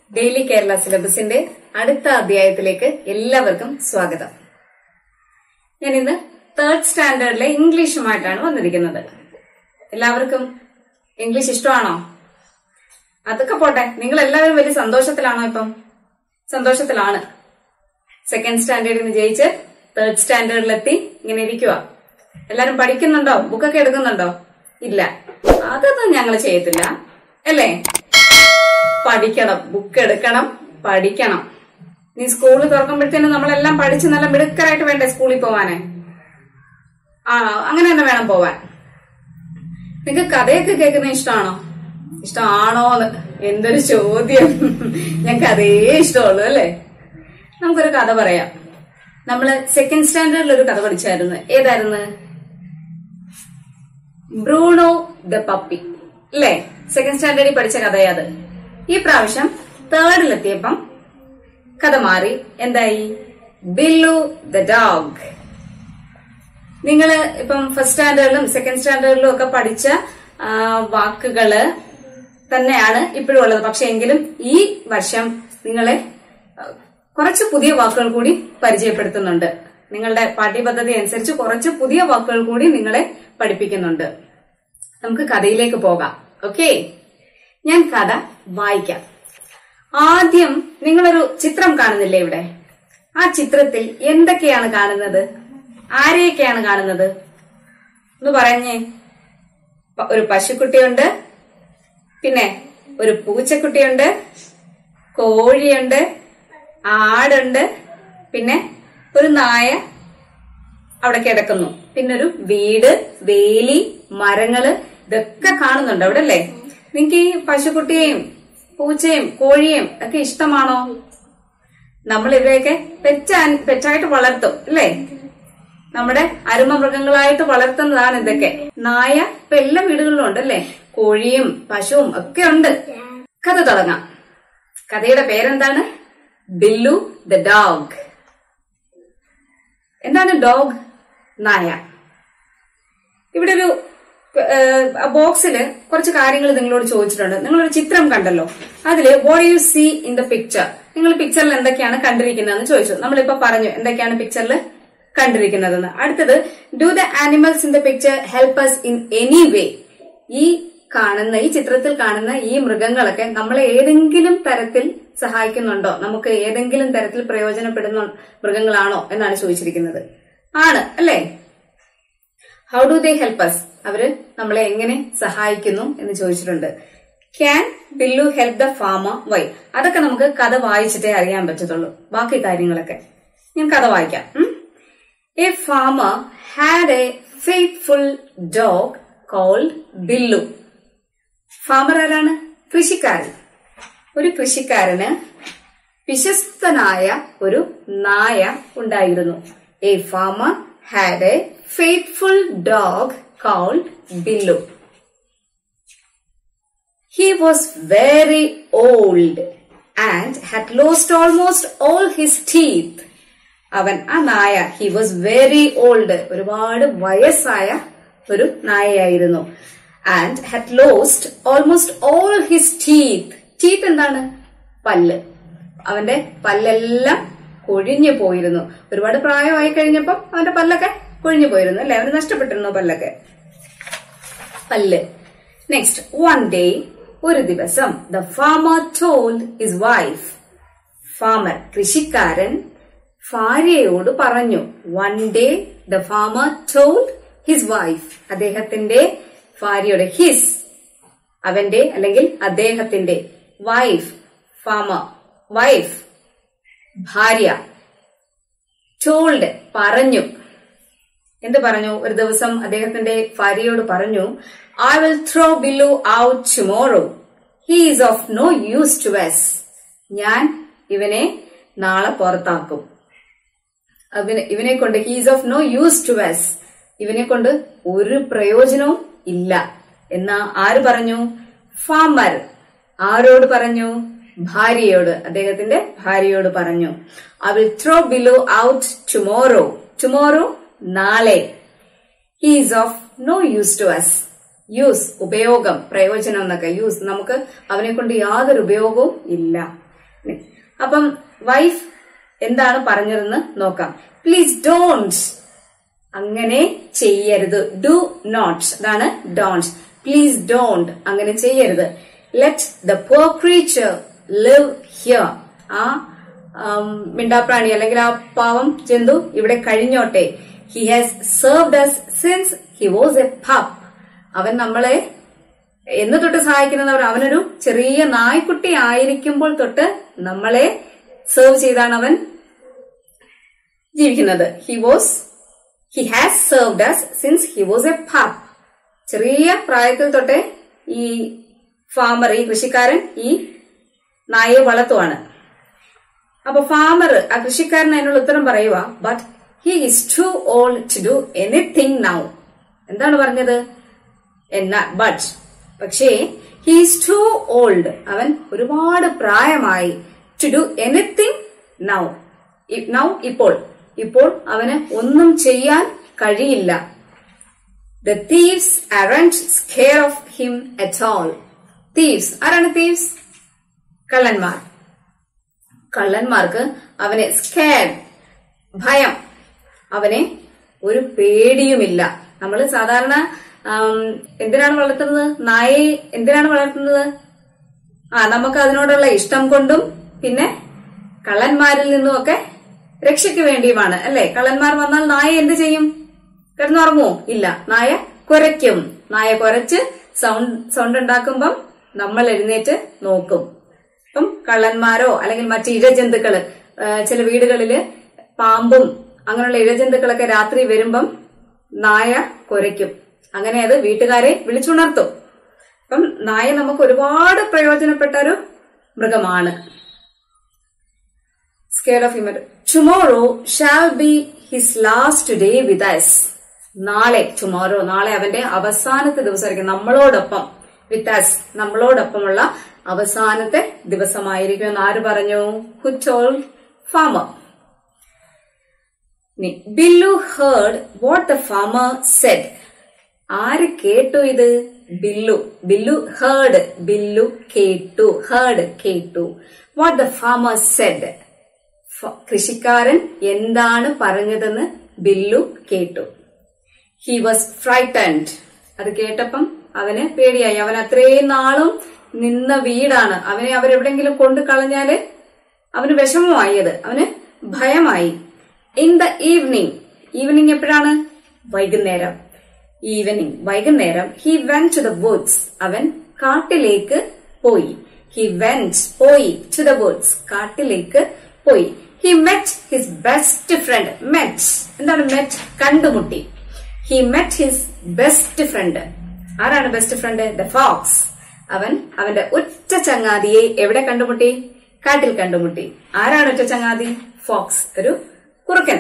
Daily Kerala സിലബസിന്റെ അടുത്ത അധ്യായത്തിലേക്ക് എല്ലാവർക്കും സ്വാഗതം ഞാൻ ഇന്ന് തേർഡ് സ്റ്റാൻഡേർഡിലെ ഇംഗ്ലീഷുമായിട്ടാണ് വന്നിരിക്കുന്നത് എല്ലാവർക്കും ഇംഗ്ലീഷ് ഇഷ്ടമാണോ അതൊക്കെ പോട്ടെ നിങ്ങൾ എല്ലാവരും വലിയ സന്തോഷത്തിലാണോ ഇപ്പം സന്തോഷത്തിലാണ് സെക്കൻഡ് സ്റ്റാൻഡേർഡിൽ നിന്ന് ജയിച്ച് തേർഡ് സ്റ്റാൻഡേർഡിലെത്തി ഇങ്ങനെ ഇരിക്കുക എല്ലാരും പഠിക്കുന്നുണ്ടോ ബുക്കൊക്കെ എടുക്കുന്നുണ്ടോ ഇല്ല അതൊന്നും ഞങ്ങൾ ചെയ്യത്തില്ല അല്ലേ പഠിക്കണം ബുക്ക് എടുക്കണം പഠിക്കണം നീ സ്കൂളിൽ തുറക്കുമ്പോഴത്തേനും നമ്മളെല്ലാം പഠിച്ച് നല്ല മിടുക്കരായിട്ട് വേണ്ടേ സ്കൂളിൽ പോവാനെ ആ അങ്ങനെ തന്നെ വേണം പോവാൻ നിങ്ങക്ക് കഥയൊക്കെ കേൾക്കുന്ന ഇഷ്ടമാണോ ഇഷ്ടമാണോന്ന് എന്തൊരു ചോദ്യം ഞങ്ങൾക്ക് അതേ ഇഷ്ടമുള്ളൂ അല്ലേ നമുക്കൊരു കഥ പറയാം നമ്മള് സെക്കൻഡ് സ്റ്റാൻഡേർഡിൽ ഒരു കഥ പഠിച്ചായിരുന്നു ഏതായിരുന്നു ബ്രൂണോ ദ പപ്പി അല്ലേ സെക്കൻഡ് സ്റ്റാൻഡേർഡിൽ പഠിച്ച കഥയത് ഈ പ്രാവശ്യം തേർഡിലെത്തിയപ്പം കഥ മാറി എന്തായി ബില്ലു ദ ഡോഗ് നിങ്ങള് ഇപ്പം ഫസ്റ്റ് സ്റ്റാൻഡേർഡിലും സെക്കൻഡ് സ്റ്റാൻഡേർഡിലും ഒക്കെ പഠിച്ച ആ, വാക്കുകള് തന്നെയാണ് ഇപ്പോഴും ഉള്ളത് പക്ഷെ എങ്കിലും ഈ വർഷം നിങ്ങളെ ആ, കുറച്ച് പുതിയ വാക്കുകൾ കൂടി പരിചയപ്പെടുത്തുന്നുണ്ട് നിങ്ങളുടെ പാഠ്യപദ്ധതി അനുസരിച്ച് കുറച്ച് പുതിയ വാക്കുകൾ കൂടി നിങ്ങളെ പഠിപ്പിക്കുന്നുണ്ട് നമുക്ക് കഥയിലേക്ക് പോകാം ഓക്കെ ഞാൻ കഥ വായിക്കാം ആദ്യം നിങ്ങളൊരു ചിത്രം കാണുന്നില്ലേ ഇവിടെ ആ ചിത്രത്തിൽ എന്തൊക്കെയാണ് കാണുന്നത് ആരെയൊക്കെയാണ് കാണുന്നത് ഒന്ന് പറഞ്ഞേ പ- ഒരു പശുക്കുട്ടിയുണ്ട് പിന്നെ ഒരു പൂച്ചക്കുട്ടിയുണ്ട് കോഴിയുണ്ട് ആടുണ്ട് പിന്നെ ഒരു നായ അവിടെ കിടക്കുന്നു പിന്നെ ഒരു വീട് വേലി മരങ്ങള് ഇതൊക്കെ കാണുന്നുണ്ട് അവിടെ അല്ലേ നിങ്ങക്ക് ഈ പശുക്കുട്ടിയെയും പൂച്ചയും കോഴിയെയും ഒക്കെ ഇഷ്ടമാണോ നമ്മൾ ഇവയൊക്കെ പെറ്റാൻ പെറ്റായിട്ട് വളർത്തും അല്ലേ നമ്മുടെ അരുമ മൃഗങ്ങളായിട്ട് വളർത്തുന്നതാണ് ഇതൊക്കെ നായ ഇപ്പൊ എല്ലാ വീടുകളിലും ഉണ്ട് അല്ലേ കോഴിയും പശുവും ഒക്കെ ഉണ്ട് കഥ തുടങ്ങാം കഥയുടെ പേരെന്താണ് ബില്ലു ദ ഡോഗ് എന്താണ് ഡോഗ് നായ ഇവിടെ ഒരു ബോക്സില് കുറച്ച് കാര്യങ്ങൾ നിങ്ങളോട് ചോദിച്ചിട്ടുണ്ട് നിങ്ങളൊരു ചിത്രം കണ്ടല്ലോ അതില് what you see in the picture നിങ്ങൾ പിക്ചറിൽ എന്തൊക്കെയാണ് കണ്ടിരിക്കുന്നതെന്ന് ചോദിച്ചു നമ്മളിപ്പോ പറഞ്ഞു എന്തൊക്കെയാണ് പിക്ചറിൽ കണ്ടിരിക്കുന്നതെന്ന് അടുത്തത് do the animals in the picture help us in any way ഈ കാണുന്ന ഈ ചിത്രത്തിൽ കാണുന്ന ഈ മൃഗങ്ങളൊക്കെ നമ്മളെ ഏതെങ്കിലും തരത്തിൽ സഹായിക്കുന്നുണ്ടോ നമുക്ക് ഏതെങ്കിലും തരത്തിൽ പ്രയോജനപ്പെടുന്ന മൃഗങ്ങളാണോ എന്നാണ് ചോദിച്ചിരിക്കുന്നത് ആണ് അല്ലേ how do they help us അവര് നമ്മളെ എങ്ങനെ സഹായിക്കുന്നു എന്ന് ചോദിച്ചിട്ടുണ്ട് can Billu help the farmer why അതൊക്കെ നമുക്ക് കഥ വായിച്ചിട്ടേ അറിയാൻ പറ്റത്തുള്ളൂ ബാക്കി കാര്യങ്ങളൊക്കെ ഞാൻ കഥ വായിക്കാം a farmer had a faithful dog called Billu farmer ആരാണ് കൃഷിക്കാരൻ ഒരു കൃഷിക്കാരന് വിശ്വസ്തനായ ഒരു നായ ഉണ്ടായിരുന്നു a farmer had a faithful dog called Billu He was very old and had lost almost all his teeth. അവൻ ആ നായ ഹി വാസ് വെരി ഓൾഡ് ഒരുപാട് വയസ്സായ ഒരു നായയായിരുന്നു and had lost almost all his teeth teeth എന്താണ് പല്ല് അവന്റെ പല്ലെല്ലാം കൊഴിഞ്ഞു പോയിരുന്നു ഒരുപാട് പ്രായമായി കഴിഞ്ഞപ്പം അവന്റെ പല്ലൊക്കെ കൊഴിഞ്ഞു പോയിരുന്നു അല്ലെ അവന് നഷ്ടപ്പെട്ടിരുന്നു പല്ലൊക്കെ പല്ല് നെക്സ്റ്റ് വൺ ഡേ ഒരു ദിവസം the farmer told his wife farmer കൃഷിക്കാരൻ ഭാര്യയോട് പറഞ്ഞു one day the farmer told his wife അദ്ദേഹത്തിന്റെ ഭാര്യയുടെ ഹിസ് അവന്റെ അല്ലെങ്കിൽ അദ്ദേഹത്തിന്റെ വൈഫ് ഫാമർ വൈഫ് ഭാര്യ ടോൾഡ് പറഞ്ഞു എന്ത് പറഞ്ഞു ഒരു ദിവസം അദ്ദേഹത്തിന്റെ ഭാര്യയോട് പറഞ്ഞു I will throw Billu out tomorrow he is of no use to us ഞാൻ ഇവനെ നാളെ പുറത്താക്കും അവന് ഇവനെ കൊണ്ട് he is of no use to us ഇവനെ കൊണ്ട് ഒരു പ്രയോജനവും ഇല്ല എന്നാ ആര് പറഞ്ഞു ഫാമർ ആരോട് പറഞ്ഞു ഭാര്യയോട് അദ്ദേഹത്തിന്റെ ഭാര്യയോട് പറഞ്ഞു I will throw Billu out tomorrow tomorrow നാളെ he is of no use to us use ഉപയോഗം പ്രയോജനം എന്നൊക്കെ യൂസ് നമുക്ക് അവനെ കൊണ്ട് യാതൊരു ഉപയോഗവും ഇല്ല അപ്പം വൈഫ് എന്താണ് പറഞ്ഞതെന്ന് നോക്കാം പ്ലീസ് ഡോണ്ട് അങ്ങനെ ചെയ്യരുത് ഡു നോട്ട് അതാണ് ഡോണ്ട് പ്ലീസ് ഡോണ്ട് അങ്ങനെ ചെയ്യരുത് let the poor creature live here ആ ആം, മിണ്ടാപ്രാണി അല്ലെങ്കിൽ ആ പാവം ജന്തു ഇവിടെ കഴിഞ്ഞോട്ടെ he has served us since he was a pup അവൻ നമ്മളെ എന്ന് തൊട്ട് സഹായിക്കുന്നവർ അവനൊരു ചെറിയ നായ്ക്കുട്ടി ആയിരിക്കുമ്പോൾ തൊട്ട് നമ്മളെ സെർവ് ചെയ്താണ് അവൻ ജീവിക്കുന്നത് he was he has served us since he was a pup ചെറിയ പ്രായത്തിൽ തൊട്ടേ ഈ ഫാമർ ഈ കൃഷിക്കാരൻ ഈ നായയെ വളർത്തുവാണ് അപ്പൊ ഫാമർ ആ കൃഷിക്കാരൻ അതിനുള്ള ഉത്തരം പറയുക but he is too old to do anything now എന്താണ് പറഞ്ഞത് എന്നാ ബട്ട് പക്ഷേ ഹി ഈസ് ടു ഓൾഡ് അവൻ ഒരുപാട് പ്രായമായി to do anything now now ഇപ്പോൾ ഇപ്പോൾ അവന് ഒന്നും ചെയ്യാൻ കഴിയില്ല the thieves aren't scare of him at all thieves ആരാണ് തീവ്സ് കള്ളന്മാർ കള്ളന്മാർക്ക് അവനെ സ്കാഡ് ഭയം അവനെ ഒരു പേടിയുമില്ല നമ്മൾ സാധാരണ ആം, എന്തിനാണ് വളർത്തുന്നത് നായയെ എന്തിനാണ് വളർത്തുന്നത് ആ നമുക്ക് അതിനോടുള്ള ഇഷ്ടം കൊണ്ടും പിന്നെ കള്ളന്മാരിൽ നിന്നുമൊക്കെ രക്ഷയ്ക്ക് വേണ്ടിയുമാണ് അല്ലെ കള്ളന്മാർ വന്നാൽ നായ എന്ത് ചെയ്യും കിടന്നുറങ്ങുമോ ഇല്ല നായ കുരയ്ക്കും നായ കുരച്ച് സൗണ്ട് സൗണ്ട് ഉണ്ടാക്കുമ്പം നമ്മൾ എഴുന്നേറ്റ് നോക്കും ഇപ്പം കള്ളന്മാരോ അല്ലെങ്കിൽ മറ്റ് ഇഴജന്തുക്കള് ആ, ചില വീടുകളില് പാമ്പും അങ്ങനെയുള്ള ഇഴജന്തുക്കളൊക്കെ രാത്രി വരുമ്പം നായ കുരയ്ക്കും അങ്ങനെ അത് വീട്ടുകാരെ വിളിച്ചുണർത്തും അപ്പം നായ നമുക്ക് ഒരുപാട് പ്രയോജനപ്പെട്ട ഒരു മൃഗമാണ് scare of him tomorrow shall be his last day with us നാളെ ടുമോറോ നാളെ അവന്റെ അവസാനത്തെ ദിവസമായിരിക്കും നമ്മളോടൊപ്പം വിത്ത് അസ് നമ്മളോടൊപ്പമുള്ള അവസാനത്തെ ദിവസമായിരിക്കും എന്ന് ആര് പറഞ്ഞു who told farmer Billu heard what the farmer said ആര് കേട്ടു ഇത് ബില്ലു ബില്ലു ഹേർഡ് ബില്ലു കേട്ടു ഹേർഡ് കേട്ടു വാട്ട് ദ ഫാമർ സെഡ് കൃഷിക്കാരൻ എന്താണ് പറഞ്ഞതെന്ന് ബില്ലു കേട്ടു ഹി വാസ് ഫ്രൈറ്റൻഡ് അത് കേട്ടപ്പം അവന് പേടിയായി അവൻ അത്രയും നാളും നിന്ന വീടാണ് അവനെ അവരെവിടെങ്കിലും കൊണ്ടു കളഞ്ഞാല് അവന് വിഷമമായത് അവന് ഭയമായി ഇൻ ദ ഈവനിങ് ഈവനിങ് എപ്പോഴാണ് വൈകുന്നേരം ഈവനിങ് വൈകുന്നേരം he went to the woods അവൻ കാട്ടിലേക്ക് പോയി ഹി വെന്റ് പോയി ടു ദ വുഡ്സ് കാട്ടിലേക്ക് പോയി he met his best friend met എന്താണ് മെറ്റ് കണ്ടുമുട്ടി he met his best friend ആരാണ് ബെസ്റ്റ് ഫ്രണ്ട് ദ ഫോക്സ് അവൻ അവന്റെ ഉറ്റ ചങ്ങാതിയെ എവിടെ കണ്ടുമുട്ടി കാട്ടിൽ കണ്ടുമുട്ടി ആരാണ് ഉറ്റ ചങ്ങാതി ഫോക്സ് ഒരു കുറുക്കൻ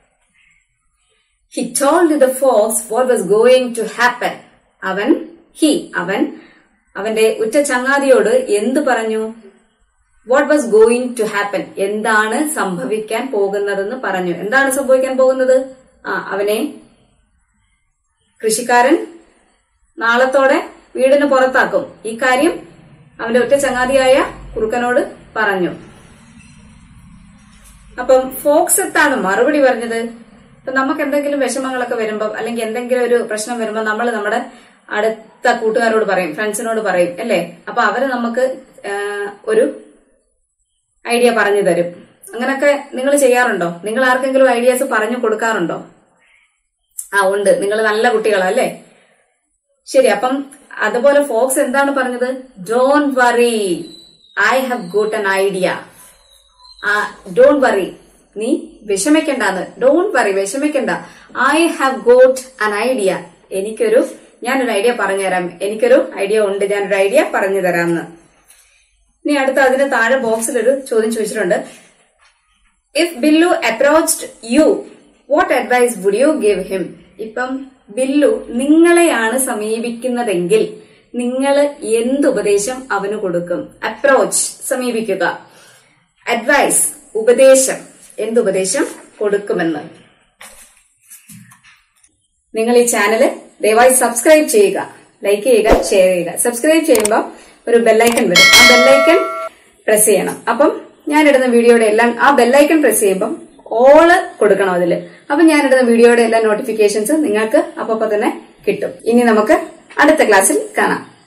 he told the fox what was going to happen അവൻ ഹി അവൻ അവന്റെ ഉറ്റ ചങ്ങാതിയോട് എന്ത് പറഞ്ഞു what was going to happen എന്താണ് സംഭവിക്കാൻ പോകുന്നതെന്ന് പറഞ്ഞു എന്താണ് സംഭവിക്കാൻ പോകുന്നത് ആ അവനെ കൃഷിക്കാരൻ നാളത്തോടെ വീടിന് പുറത്താക്കും ഈ കാര്യം അവന്റെ ഒറ്റ ചങ്ങാതിയായ കുറുക്കനോട് പറഞ്ഞു അപ്പം ഫോക്സ് എത്താണ് മറുപടി പറഞ്ഞത് ഇപ്പൊ നമുക്ക് എന്തെങ്കിലും വിഷമങ്ങളൊക്കെ വരുമ്പോൾ അല്ലെങ്കിൽ എന്തെങ്കിലും ഒരു പ്രശ്നം വരുമ്പോൾ നമ്മൾ നമ്മുടെ അടുത്ത കൂട്ടുകാരോട് പറയും ഫ്രണ്ട്സിനോട് പറയും അല്ലേ അപ്പൊ അവര് നമുക്ക് ആ, ഒരു ഐഡിയ പറഞ്ഞു തരും അങ്ങനൊക്കെ നിങ്ങൾ ചെയ്യാറുണ്ടോ നിങ്ങൾ ആർക്കെങ്കിലും ഐഡിയാസ് പറഞ്ഞു കൊടുക്കാറുണ്ടോ ആ ഉണ്ട് നിങ്ങൾ നല്ല കുട്ടികളല്ലേ ശരി അപ്പം അതുപോലെ ഫോക്സ് എന്താണ് പറഞ്ഞത് don't worry I have got an idea ആ ഡോണ്ട് വറി നീ വിഷമിക്കണ്ടെന്ന് ഡോണ്ട് വറി വിഷമിക്കണ്ട I have got an idea എനിക്കൊരു ഞാനൊരു ഐഡിയ പറഞ്ഞുതരാം എനിക്കൊരു ഐഡിയ ഉണ്ട് ഞാനൊരു ഐഡിയ പറഞ്ഞു തരാമെന്ന് ഇനി അടുത്ത അതിന് താഴെ ബോക്സിൽ ഒരു ചോദ്യം ചോദിച്ചിട്ടുണ്ട് if Billu approached you what advice would you give him ഇപ്പം ബില്ലു നിങ്ങളെയാണ് സമീപിക്കുന്നതെങ്കിൽ നിങ്ങൾ എന്ത് ഉപദേശം അവന് കൊടുക്കും അപ്രോച്ച് സമീപിക്കുക അഡ്വൈസ് ഉപദേശം എന്ത് ഉപദേശം കൊടുക്കുമെന്ന് നിങ്ങൾ ഈ ചാനൽ ദയവായി സബ്സ്ക്രൈബ് ചെയ്യുക ലൈക്ക് ചെയ്യുക ഷെയർ ചെയ്യുക സബ്സ്ക്രൈബ് ചെയ്യുമ്പോൾ ഒരു ബെല്ലൈക്കൺ വരും ആ ബെല്ലൈക്കൺ പ്രസ് ചെയ്യണം അപ്പം ഞാനിടുന്ന വീഡിയോയുടെ എല്ലാം ആ ബെല്ലൈക്കൺ പ്രസ് ചെയ്യുമ്പം ഓള് കൊടുക്കണം അതില് അപ്പൊ ഞാനിടുന്ന വീഡിയോയുടെ എല്ലാ നോട്ടിഫിക്കേഷൻസ് നിങ്ങൾക്ക് അപ്പൊ തന്നെ കിട്ടും ഇനി നമുക്ക് അടുത്ത ക്ലാസ്സിൽ കാണാം